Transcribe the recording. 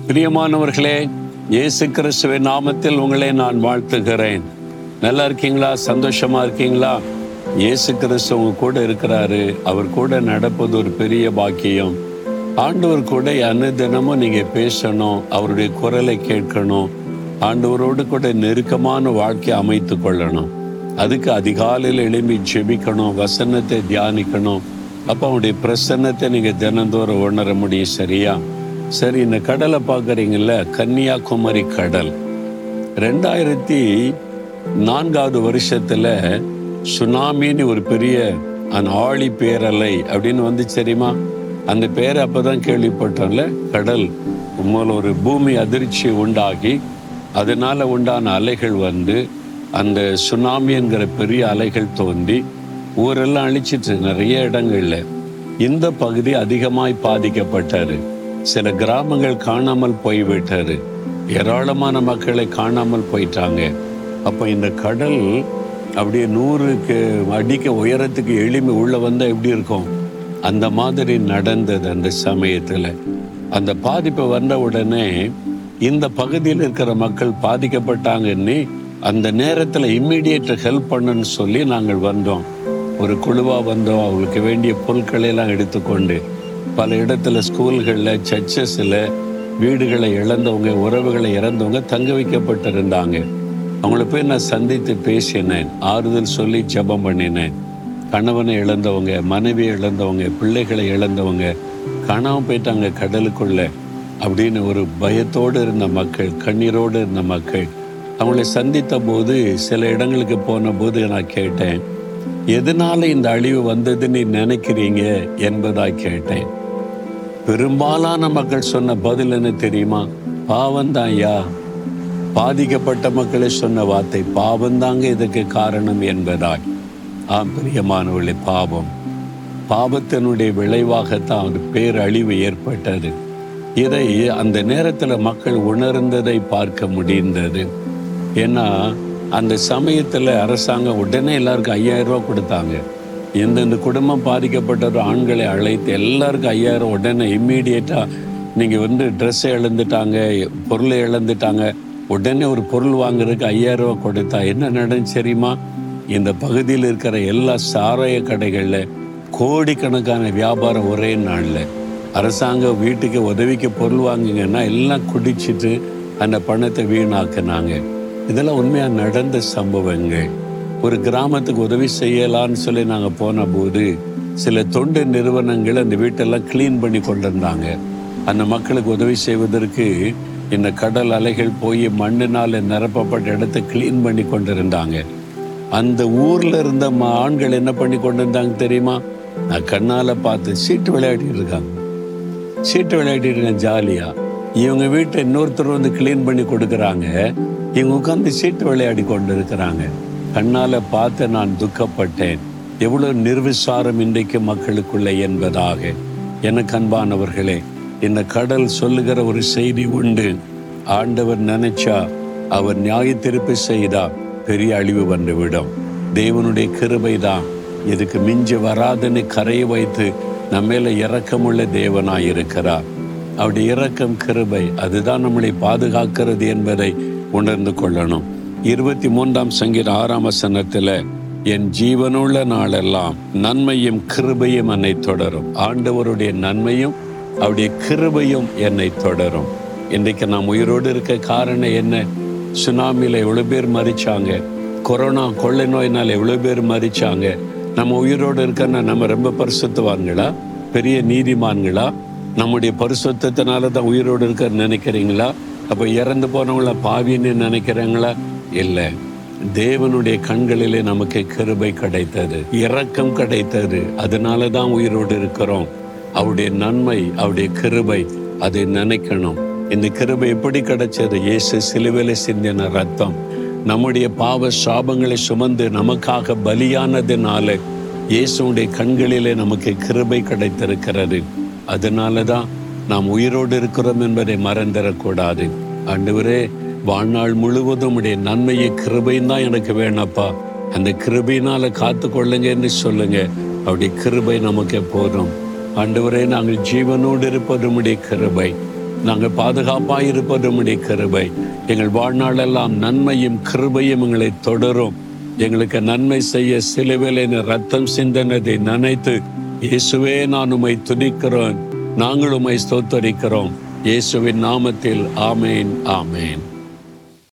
பிரியமானவர்களே இயேசு கிறிஸ்துவின் நாமத்தில் உங்களை நான் வாழ்த்துகிறேன் நல்லா இருக்கீங்களா சந்தோஷமா இருக்கீங்களா இயேசு கிறிஸ்து உங்க கூட இருக்கிறாரு அவர் கூட நடப்பது ஒரு பெரிய பாக்கியம் ஆண்டவர் கூட அனுதினமும் நீங்க பேசணும் அவருடைய குரலை கேட்கணும் ஆண்டவரோடு கூட நெருக்கமான வாழ்க்கையை அமைத்து கொள்ளணும் அதுக்கு அதிகாலையில் எழும்பி ஜெபிக்கணும் வசனத்தை தியானிக்கணும் அப்போ அவனுடைய பிரசன்னத்தை நீங்க தினந்தோறும் உணர முடியும் சரியா சரி இந்த கடலை பார்க்குறீங்கல்ல கன்னியாகுமரி கடல் ரெண்டாயிரத்தி நான்காவது வருஷத்துல சுனாமின்னு ஒரு பெரிய அந்த ஆழி பேரலை அப்படின்னு வந்து தெரியுமா அந்த பேரை அப்பதான் கேள்விப்பட்டோம்ல கடல் உண்மையில் ஒரு பூமி அதிர்ச்சி உண்டாகி அதனால உண்டான அலைகள் வந்து அந்த சுனாமிங்கிற பெரிய அலைகள் தோன்றி ஊரெல்லாம் அழிச்சிட்டு நிறைய இடங்கள்ல இந்த பகுதி அதிகமாய் பாதிக்கப்பட்டாரு சில கிராமங்கள் காணாமல் போய்விட்டாரு ஏராளமான மக்களை காணாமல் போயிட்டாங்க அப்போ இந்த கடல் அப்படியே நூறுக்கு அடிக்க உயரத்துக்கு எளிமை உள்ள வந்தா எப்படி இருக்கும் அந்த மாதிரி நடந்தது அந்த சமயத்துல அந்த பாதிப்பு வந்த உடனே இந்த பகுதியில் இருக்கிற மக்கள் பாதிக்கப்பட்டாங்கன்னு அந்த நேரத்துல இம்மிடியேட் ஹெல்ப் பண்ணுன்னு சொல்லி நாங்கள் வந்தோம் ஒரு குழுவா வந்தோம் அவங்களுக்கு வேண்டிய பொருட்களை எல்லாம் எடுத்துக்கொண்டு பல இடத்துல ஸ்கூல்களில் சர்ச்சஸில் வீடுகளை இழந்தவங்க உறவுகளை இறந்தவங்க தங்க வைக்கப்பட்டிருந்தாங்க அவங்கள போய் நான் சந்தித்து பேசினேன் ஆறுதல் சொல்லி ஜெபம் பண்ணினேன் கணவனை இழந்தவங்க மனைவியை இழந்தவங்க பிள்ளைகளை இழந்தவங்க காணாமல் போயிட்டாங்க கடலுக்குள்ள அப்படின்னு ஒரு பயத்தோடு இருந்த மக்கள் கண்ணீரோடு இருந்த மக்கள் அவங்களை சந்தித்த போது சில இடங்களுக்கு போன போது நான் கேட்டேன் எதனால இந்த அழிவு வந்ததுன்னு நினைக்கிறீங்க என்பதாய் கேட்டேன் பெரும்பாலான மக்கள் சொன்ன பதில் என்ன தெரியுமா பாவம்தான் ஐயா பாதிக்கப்பட்ட மக்களை சொன்ன வார்த்தை பாவம்தாங்க இதுக்கு காரணம் என்பதாய் ஆம் பிரியமானவர்களே பாவம் பாவத்தினுடைய விளைவாகத்தான் ஒரு பேரழிவு ஏற்பட்டது இதை அந்த நேரத்தில் மக்கள் உணர்ந்ததை பார்க்க முடிந்தது ஏன்னா அந்த சமயத்தில் அரசாங்கம் உடனே எல்லாருக்கும் ஐயாயிரம் ரூபாய் கொடுத்தாங்க எந்தெந்த குடும்பம் பாதிக்கப்பட்ட ஆண்களை அழைத்து எல்லாருக்கும் ஐயாயிரம் உடனே இம்மீடியட்டாக நீங்கள் வந்து ட்ரெஸ்ஸை இழந்துட்டாங்க பொருளை இழந்துட்டாங்க உடனே ஒரு பொருள் வாங்குறதுக்கு ஐயாயிரம் ரூபாய் கொடுத்தா என்ன நடந்துச்சு தெரியுமா இந்த பகுதியில் இருக்கிற எல்லா சாராய கடைகளில் கோடிக்கணக்கான வியாபாரம் ஒரே நாளில் அரசாங்கம் வீட்டுக்கு உதவிக்கு பொருள் வாங்குங்கன்னா எல்லாம் குடிச்சிட்டு அந்த பணத்தை வீணாக்குனாங்க இதெல்லாம் உண்மையாக நடந்த சம்பவங்கள் ஒரு கிராமத்துக்கு உதவி செய்யலான்னு சொல்லி நாங்கள் போன போது சில தொண்டு நிறுவனங்கள் அந்த வீட்டெல்லாம் க்ளீன் பண்ணி கொண்டிருந்தாங்க அந்த மக்களுக்கு உதவி செய்வதற்கு இந்த கடல் அலைகள் போய் மண்ணினால் நிரப்பப்பட்ட இடத்தை க்ளீன் பண்ணி கொண்டிருந்தாங்க அந்த ஊர்ல இருந்த ம- ஆண்கள் என்ன பண்ணி கொண்டிருந்தாங்க தெரியுமா நான் கண்ணால பார்த்து சீட்டு விளையாடிட்டு இருக்காங்க சீட்டு விளையாடிட்டு இருக்கேன் ஜாலியா இவங்க வீட்டை இன்னொருத்தர் வந்து க்ளீன் பண்ணி கொடுக்குறாங்க இவங்க உட்காந்து சீட்டு விளையாடி கொண்டு இருக்கிறாங்க கண்ணால பார்த்து நான் துக்கப்பட்டேன் எவ்வளவு நிர்விசாரம் இன்றைக்கு மக்களுக்குள்ள என்பதாக எனக்கு அன்பானவர்களே இந்த கடல் சொல்லுகிற ஒரு செய்தி உண்டு ஆண்டவர் நினைச்சா அவர் நியாய திருப்பி செய்தா பெரிய அழிவு வந்துவிடும் தேவனுடைய கிருபை தான் இதுக்கு மிஞ்சி வராதுன்னு கரையை வைத்து நம்ம மேல இரக்கமுள்ள தேவனாய் இருக்கிறார் அவருடைய இரக்கம் கிருபை அதுதான் நம்மளை பாதுகாக்கிறது என்பதை உணர்ந்து கொள்ளணும் இருபத்தி மூன்றாம் சங்கீத ஆறாம் வசனத்துல என் ஜீவனுள்ள நாளெல்லாம் நன்மையும் கிருபையும் என்னை தொடரும் ஆண்டவருடைய நன்மையும் அவருடைய கிருபையும் என்னை தொடரும் இன்றைக்கு நாம் உயிரோடு இருக்க காரணம் என்ன சுனாமியில் எவ்வளோ பேர் மறிச்சாங்க கொரோனா கொள்ளை நோயினால் எவ்வளோ பேர் மறிச்சாங்க நம்ம உயிரோடு இருக்கன்னா நம்ம ரொம்ப பரிசுத்தவான்களா பெரிய நீதிமான்களா நம்முடைய பரிசுத்தத்தினால தான் உயிரோடு இருக்க நினைக்கிறீங்களா அப்போ இறந்து போனவங்கள பாவின்னு நினைக்கிறீங்களா இல்லை தேவனுடைய கண்களிலே நமக்கு கிருபை கிடைத்தது இரக்கம் கிடைத்தது அதனால தான் உயிரோடு இருக்கிறோம் அவருடைய நன்மை அவருடைய கிருபை அதை நினைக்கணும் இந்த கிருபை எப்படி கிடைச்சது இயேசு சிலுவையில சிந்தின ரத்தம் நம்முடைய பாவ சாபங்களை சுமந்து நமக்காக பலியானதுனால இயேசுடைய கண்களிலே நமக்கு கிருபை கிடைத்திருக்கிறது அதனால தான் நாம் உயிரோடு இருக்கிறோம் என்பதை மறந்துடக்கூடாது ஆண்டவரே வாழ்நாள் முழுவதும் உடைய நன்மையை கிருபையும் தான் எனக்கு வேணப்பா அந்த கிருபையினால காத்து கொள்ளுங்கன்னு சொல்லுங்க அவருடைய கிருபை நமக்கு போதும் ஆண்டவரே நாங்கள் ஜீவனோடு இருப்பது உம்முடைய கிருபை நாங்கள் பாதுகாப்பாக இருப்பது உம்முடைய கிருபை எங்கள் வாழ்நாளெல்லாம் நன்மையும் கிருபையும் எங்களை தொடரும் எங்களுக்கு நன்மை செய்ய சிலுவையில் ரத்தம் சிந்தனதை நினைத்து இயேசுவே நான் உம்மை துதிக்கிறோம் நாங்கள் உம்மை ஸ்தோத்தரிக்கிறோம் இயேசுவின் நாமத்தில் ஆமேன் ஆமேன்